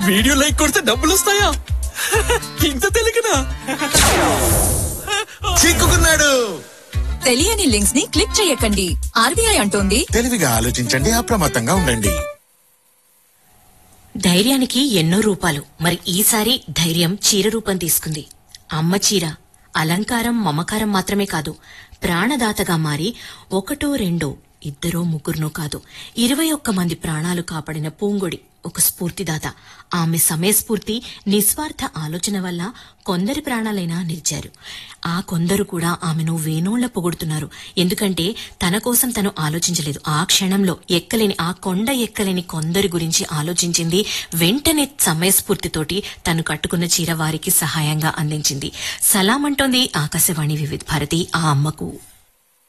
video like కొడితే డబ్బులు వస్తాయా ఇంత తెలియకనా చిక్కుకున్నాడు తెలియని లింక్స్ ని క్లిక్ చేయకండి ఆర్బీఐ అంటోంది తెలివిగా ఆలోచించండి అప్రమత్తంగా ఉండండి ధైర్యానికి ఎన్నో రూపాలు మరి ఈసారి ధైర్యం చీర రూపం తీసుకుంది అమ్మ చీర అలంకారం మమకారం మాత్రమే కాదు ప్రాణదాతగా మారి ఒకటో రెండో ఇద్దరో ముగ్గురునో కాదు ఇరవై ఒక్క మంది ప్రాణాలు కాపాడిన పూంగొడి ఒక స్ఫూర్తిదాత ఆమె సమయస్ఫూర్తి నిస్వార్థ ఆలోచన వల్ల కొందరి ప్రాణాలైనా నిలిచారు ఆ కొందరు కూడా ఆమెను వేణోళ్ల పొగుడుతున్నారు ఎందుకంటే తన కోసం తను ఆలోచించలేదు ఆ క్షణంలో ఎక్కలేని ఆ కొండ ఎక్కలేని కొందరి గురించి ఆలోచించింది వెంటనే సమయస్ఫూర్తితోటి తను కట్టుకున్న చీర వారికి సహాయంగా అందించింది సలాం అంటోంది ఆకాశవాణి వివిధ భారతి ఆ అమ్మకు